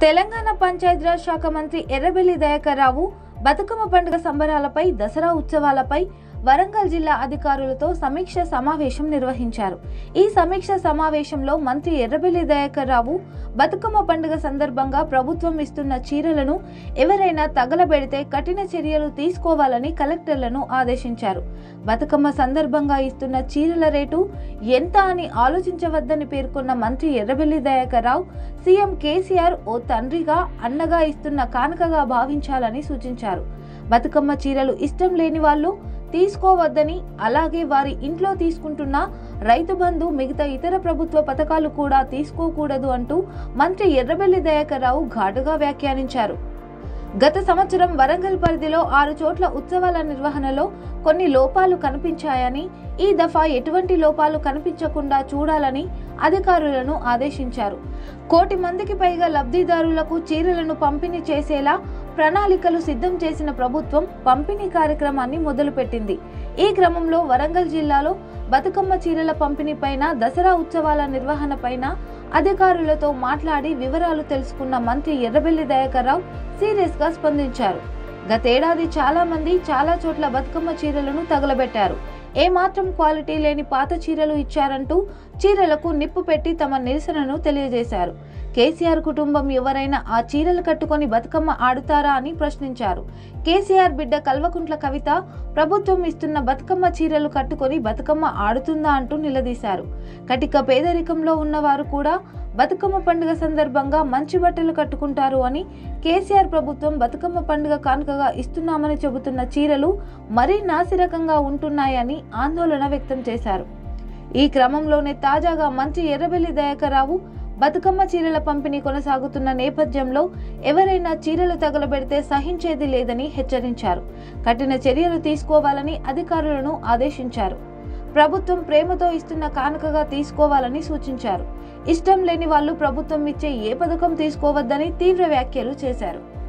తెలంగాణ పంచాయతీరాజ్ శాఖ మంత్రి ఎర్రబెల్లి దయాకర్ రావు బతుకమ్మ పండుగ సంబరాలపై దసరా ఉత్సవాలపై వరంగల్ జిల్లా అధికారులతో సమీక్ష సమావేశం నిర్వహించారు ఈ సమీక్ష సమావేశంలో మంత్రి ఎర్రబెల్లి దయాకర్ రావు బతుకమ్మ పండుగ సందర్భంగా ప్రభుత్వం ఇస్తున్న చీరలను ఎవరైనా తగలబెడితే కఠిన చర్యలు తీసుకోవాలని కలెక్టర్లను ఆదేశించారు బతుకమ్మ సందర్భంగా ఇస్తున్న చీరల రేటు ఎంత అని ఆలోచించవద్దని పేర్కొన్న మంత్రి ఎర్రబెల్లి దయాకర్ రావు సీఎం కేసీఆర్ ఓ తండ్రిగా అన్నగా ఇస్తున్న కానుకగా భావించాలని సూచించారు బతుకమ్మ చీరలు ఇష్టం లేని వాళ్ళు తీసుకోవద్దని అలాగే వారి ఇంట్లో తీసుకుంటున్న రైతు బంధు మిగతా ఇతర ప్రభుత్వ పథకాలు కూడా తీసుకోకూడదు అంటూ మంత్రి ఎర్రబెల్లి దయాకర్ రావు ఘాటుగా వ్యాఖ్యానించారు గత సంవత్సరం వరంగల్ పరిధిలో ఆరు చోట్ల ఉత్సవాల నిర్వహణలో కొన్ని లోపాలు కనిపించాయని ఈ దఫా ఎటువంటి లోపాలు కనిపించకుండా చూడాలని అధికారులను ఆదేశించారు కోటి మందికి పైగా లబ్ధిదారులకు చీరలను పంపిణీ చేసేలా ప్రణాళికలు సిద్ధం చేసిన ప్రభుత్వం పంపిణీ కార్యక్రమాన్ని మొదలుపెట్టింది ఈ క్రమంలో వరంగల్ జిల్లాలో బతుకమ్మ చీరల పంపిణీపైన దసరా ఉత్సవాల నిర్వహణపైన అధికారులతో మాట్లాడి వివరాలు తెలుసుకున్న మంత్రి ఎర్రబెల్లి దయాకర్ రావు సీరియస్ గా స్పందించారు గతేడాది చాలా మంది చాలా చోట్ల బతుకమ్మ చీరలను తగలబెట్టారు ఏమాత్రం క్వాలిటీ లేని పాత చీరలు ఇచ్చారంటూ చీరలకు నిప్పు పెట్టి తమ నిరసనను తెలియజేశారు కేసీఆర్ కుటుంబం ఎవరైనా ఆ చీరలు కట్టుకొని బతుకమ్మ ఆడుతారా అని ప్రశ్నించారు కేసీఆర్ బిడ్డ కల్వకుంట్ల కవిత ప్రభుత్వం ఇస్తున్న బతుకమ్మ చీరలు కట్టుకొని బతుకమ్మ ఆడుతుందా అంటూ నిలదీశారు కటిక పేదరికంలో ఉన్నవారు కూడా బతుకమ్మ పండుగ సందర్భంగా మంచి బట్టలు కట్టుకుంటారు అని కేసీఆర్ ప్రభుత్వం బతుకమ్మ పండుగ కానుకగా ఇస్తున్నామని చెబుతున్న చీరలు మరీ నాసిరకంగా ఉంటున్నాయని ఆందోళన వ్యక్తం చేశారు ఈ క్రమంలోనే తాజాగా మంత్రి ఎర్రబెల్లి దయాకర్ రావు బతుకమ్మ చీరల పంపిణీ కొనసాగుతున్న నేపథ్యంలో ఎవరైనా చీరలు తగలబెడితే సహించేది లేదని హెచ్చరించారు కఠిన చర్యలు తీసుకోవాలని అధికారులను ఆదేశించారు ప్రభుత్వం ప్రేమతో ఇస్తున్న కానుకగా తీసుకోవాలని సూచించారు ఇష్టం లేని వాళ్ళు ప్రభుత్వం ఇచ్చే ఏ పథకం తీసుకోవద్దని తీవ్ర వ్యాఖ్యలు చేశారు